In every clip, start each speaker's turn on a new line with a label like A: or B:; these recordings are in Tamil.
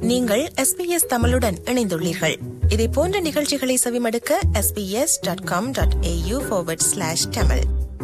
A: நீங்கள் எஸ்பிஎஸ் தமிழுடன் இணைந்துள்ளீர்கள் இதே போன்ற நிகழ்ச்சிகளை செவிமடுக்க SBS dot com dot AU slash Tamil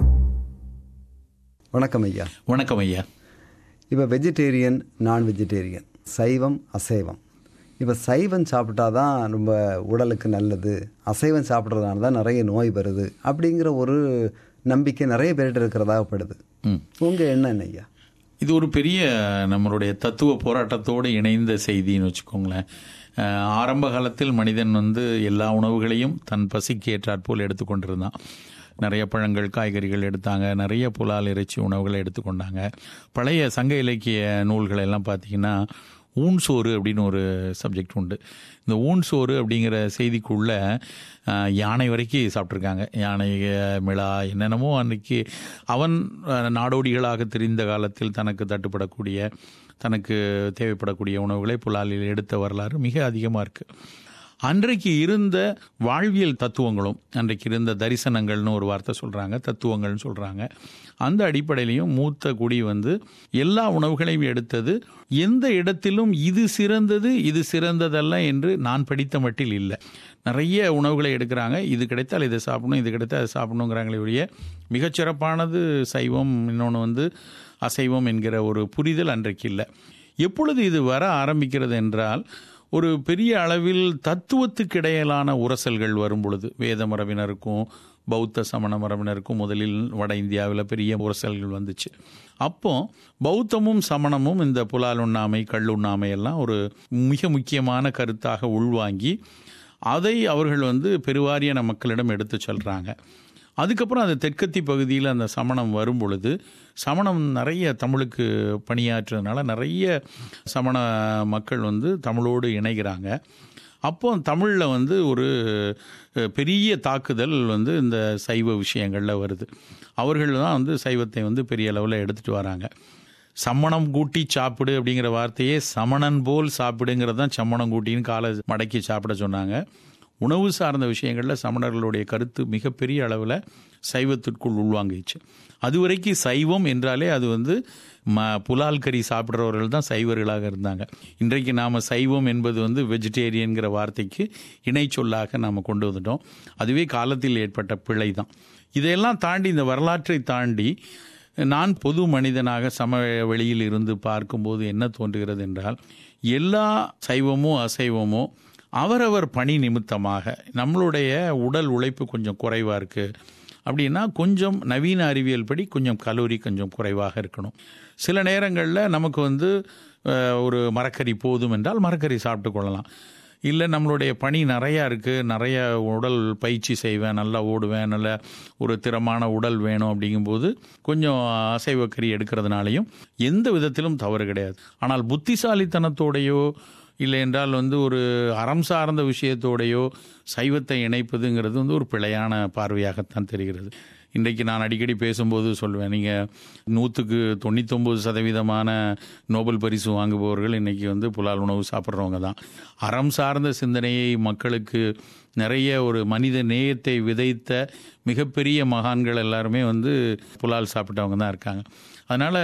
B: வணக்கம் ஐயா
C: வணக்கம் ஐயா
B: இப்போ வெஜிடேரியன் நான் வெஜிடேரியன் சைவம் அசைவம் இப்போ சைவம் சாப்பிட்டா தான் ரொம்ப உடலுக்கு நல்லது அசைவம் சாப்பிட்றதுனால தான் நிறைய நோய் வருது அப்படிங்கிற ஒரு நம்பிக்கை நிறைய பேர்கிட்ட இருக்கிறதாக படுது உங்கள் எண்ணம் என்ன ஐயா
C: இது ஒரு பெரிய நம்மளுடைய தத்துவ போராட்டத்தோடு இணைந்த செய்தின்னு வச்சுக்கோங்களேன் அஹ், ஆரம்ப காலத்தில் மனிதன் வந்து எல்லா உணவுகளையும் தன் பசிக்கு ஏற்றாற்போல் எடுத்துக்கொண்டிருந்தான் நிறைய பழங்கள் காய்கறிகள் எடுத்தாங்க நிறைய புலால் இறைச்சி உணவுகளை எடுத்துக்கொண்டாங்க பழைய சங்க இலக்கிய நூல்கள் எல்லாம் பார்த்தீங்கன்னா ஊன் சோறு அப்படின்னு ஒரு சப்ஜெக்ட் உண்டு இந்த ஊன் சோறு அப்படிங்கிற செய்திக்குள்ள அஹ், யானை வரைக்கும் சாப்பிட்ருக்காங்க யானை அஹ், மிளா என்னென்னமோ அன்னைக்கு அவன் அஹ், நாடோடிகளாக தெரிந்த காலத்தில் தனக்கு தட்டுப்படக்கூடிய தனக்கு தேவைப்படக்கூடிய உணவுகளை புலாலில் எடுத்த வரலாறு மிக அதிகமாக இருக்குது அன்றைக்கு இருந்த வாழ்வியல் தத்துவங்களும் அன்றைக்கு இருந்த தரிசனங்கள்னு ஒரு வார்த்தை சொல்கிறாங்க தத்துவங்கள்னு சொல்கிறாங்க அந்த அடிப்படையிலையும் மூத்த குடி வந்து எல்லா உணவுகளையும் எடுத்தது எந்த இடத்திலும் இது சிறந்தது இது சிறந்ததல்ல என்று நான் படித்த மட்டில் இல்லை நிறைய உணவுகளை எடுக்கிறாங்க இது கிடைத்தால் இதை சாப்பிடணும் இது கிடைத்தால் அதை சாப்பிடணுங்கிறாங்களே ஒழிய மிகச்சிறப்பானது சைவம் இன்னொன்று வந்து அசைவம் என்கிற ஒரு புரிதல் அன்றைக்கு இல்லை எப்பொழுது இது வர ஆரம்பிக்கிறது என்றால் ஒரு பெரிய அளவில் தத்துவத்துக்கு இடையிலான உரசல்கள் வரும் பொழுது வேத மரபினருக்கும் பௌத்த சமண மரபினருக்கும் முதலில் வட இந்தியாவில் பெரிய உரசல்கள் வந்துச்சு அப்போ பௌத்தமும் சமணமும் இந்த புலால் உண்ணாமை கள்ளுண்ணாமை எல்லாம் ஒரு மிக முக்கியமான கருத்தாக உள்வாங்கி அதை அவர்கள் வந்து பெருவாரியான மக்களிடம் எடுத்து சொல்கிறாங்க அதுக்கப்புறம் அந்த தெற்கத்தி பகுதியில் அந்த சமணம் வரும் பொழுது சமணம் நிறைய தமிழுக்கு பணியாற்றுறதுனால நிறைய சமண மக்கள் வந்து தமிழோடு இணைகிறாங்க அப்போ தமிழில் வந்து ஒரு அஹ், பெரிய தாக்குதல் வந்து இந்த சைவ விஷயங்களில் வருது அவர்கள் தான் வந்து சைவத்தை வந்து பெரிய அளவில் எடுத்துகிட்டு வராங்க சம்மணம் கூட்டி சாப்பிடு அப்படிங்கிற வார்த்தையே சமணன் போல் சாப்பிடுங்கிறது தான் சம்மணம் கூட்டின்னு காலை மடக்கி சாப்பிட சொன்னாங்க உணவு சார்ந்த விஷயங்களில் சமணர்களுடைய கருத்து மிகப்பெரிய அளவில் சைவத்திற்குள் உள்வாங்கிச்சு அதுவரைக்கும் சைவம் என்றாலே அது வந்து ம புலால் கறி சாப்பிட்றவர்கள் தான் சைவர்களாக இருந்தாங்க இன்றைக்கு நாம் சைவம் என்பது வந்து வெஜிடேரியன்கிற வார்த்தைக்கு இணை சொல்லாக நாம் கொண்டு வந்துட்டோம் அதுவே காலத்தில் ஏற்பட்ட பிழை தான் இதையெல்லாம் தாண்டி இந்த வரலாற்றை தாண்டி நான் பொது மனிதனாக சமவெளியில் இருந்து பார்க்கும்போது என்ன தோன்றுகிறது என்றால் எல்லா சைவமோ அசைவமோ அவரவர் பணி நிமித்தமாக நம்மளுடைய உடல் உழைப்பு கொஞ்சம் குறைவாக இருக்குது அப்படின்னா கொஞ்சம் நவீன அறிவியல் படி கொஞ்சம் கலோரி கொஞ்சம் குறைவாக இருக்கணும் சில நேரங்களில் நமக்கு வந்து அஹ், ஒரு மரக்கறி போதும் என்றால் மரக்கறி சாப்பிட்டு கொள்ளலாம் இல்லை நம்மளுடைய பணி நிறையா இருக்குது நிறைய உடல் பயிற்சி செய்வேன் நல்லா ஓடுவேன் நல்ல ஒரு திறமான உடல் வேணும் அப்படிங்கும்போது கொஞ்சம் அசைவக்கறி எடுக்கிறதுனாலையும் எந்த விதத்திலும் தவறு கிடையாது ஆனால் புத்திசாலித்தனத்தோடையோ இல்லை என்றால் வந்து ஒரு அறம் சார்ந்த விஷயத்தோடையோ சைவத்தை இணைப்பதுங்கிறது வந்து ஒரு பிழையான பார்வையாகத்தான் தெரிகிறது இன்றைக்கு நான் அடிக்கடி பேசும்போது சொல்வேன் நீங்கள் நூற்றுக்கு தொண்ணூத்தொம்பது சதவீதமான நோபல் பரிசு வாங்குபவர்கள் இன்றைக்கி வந்து புலால் உணவு சாப்பிட்றவங்க தான் அறம் சார்ந்த சிந்தனையை மக்களுக்கு நிறைய ஒரு மனித நேயத்தை விதைத்த மிகப்பெரிய மகான்கள் எல்லாருமே வந்து புலால் சாப்பிட்டவங்க தான் இருக்காங்க அதனால்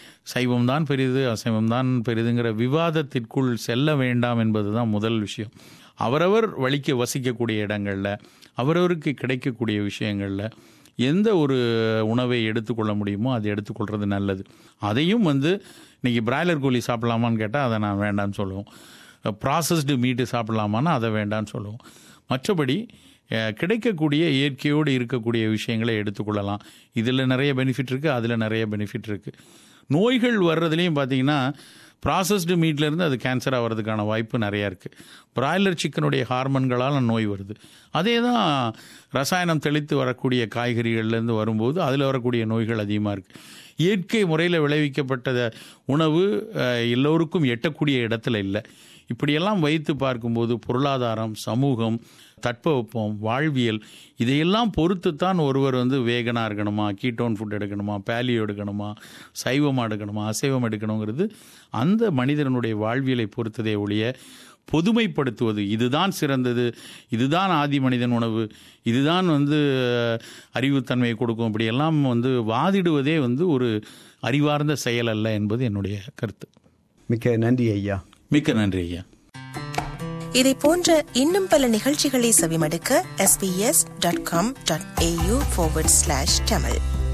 C: சைவம் தான் பெரிது அசைவம் தான் பெரிதுங்கிற விவாதத்திற்குள் செல்ல வேண்டாம் என்பது தான் முதல் விஷயம் அவரவர் வழிக்கு வசிக்கக்கூடிய இடங்களில் அவரவருக்கு கிடைக்கக்கூடிய விஷயங்களில் எந்த ஒரு உணவை எடுத்துக்கொள்ள முடியுமோ அதை எடுத்துக்கொள்வது நல்லது அதையும் வந்து இன்னைக்கு பிராய்லர் கோழி சாப்பிடலாமான்னு கேட்டால் அதை நான் வேண்டாம்னு சொல்லுவோம் ப்ராசஸ்டு மீட்டு சாப்பிடலாமான்னா அதை வேண்டாம்னு சொல்லுவோம் மற்றபடி அஹ், கிடைக்கக்கூடிய இயற்கையோடு இருக்கக்கூடிய விஷயங்களை எடுத்துக்கொள்ளலாம் இதில் நிறைய பெனிஃபிட் இருக்குது அதில் நிறைய பெனிஃபிட் இருக்குது நோய்கள் வர்றதுலேயும் பார்த்தீங்கன்னா ப்ராசஸ்டு மீட்லேருந்து அது கேன்சராக வர்றதுக்கான வாய்ப்பு நிறையா இருக்குது பிராய்லர் சிக்கனுடைய ஹார்மோன்களால் நோய் வருது அதே தான் ரசாயனம் தெளித்து வரக்கூடிய காய்கறிகள்லேருந்து வரும்போது அதில் வரக்கூடிய நோய்கள் அதிகமாக இருக்குது இயற்கை முறையில் விளைவிக்கப்பட்ட உணவு அஹ், எல்லோருக்கும் எட்டக்கூடிய இடத்துல இல்லை இப்படியெல்லாம் வைத்து பார்க்கும்போது பொருளாதாரம் சமூகம் தட்பவெப்பம் வாழ்வியல் இதையெல்லாம் பொறுத்துத்தான் ஒருவர் வந்து வேகனாக இருக்கணுமா கீட்டோன் ஃபுட் எடுக்கணுமா பேலியோ எடுக்கணுமா சைவம் எடுக்கணுமா அசைவம் எடுக்கணுங்கிறது அந்த மனிதனுடைய வாழ்வியலை பொறுத்ததே ஒழிய பொதுமைப்படுத்துவது இதுதான் சிறந்தது இதுதான் ஆதி மனிதன் உணவு இதுதான் வந்து அஹ், அறிவுத்தன்மையை கொடுக்கும் இப்படியெல்லாம் வந்து வாதிடுவதே வந்து ஒரு அறிவார்ந்த செயல் அல்ல என்பது என்னுடைய கருத்து
B: மிக்க நன்றி ஐயா
C: மிக்க நன்றி ஐயா
A: இதை போன்ற இன்னும் பல நிகழ்ச்சிகளை செவிமடுக்க sbs.com.au forward slash tamil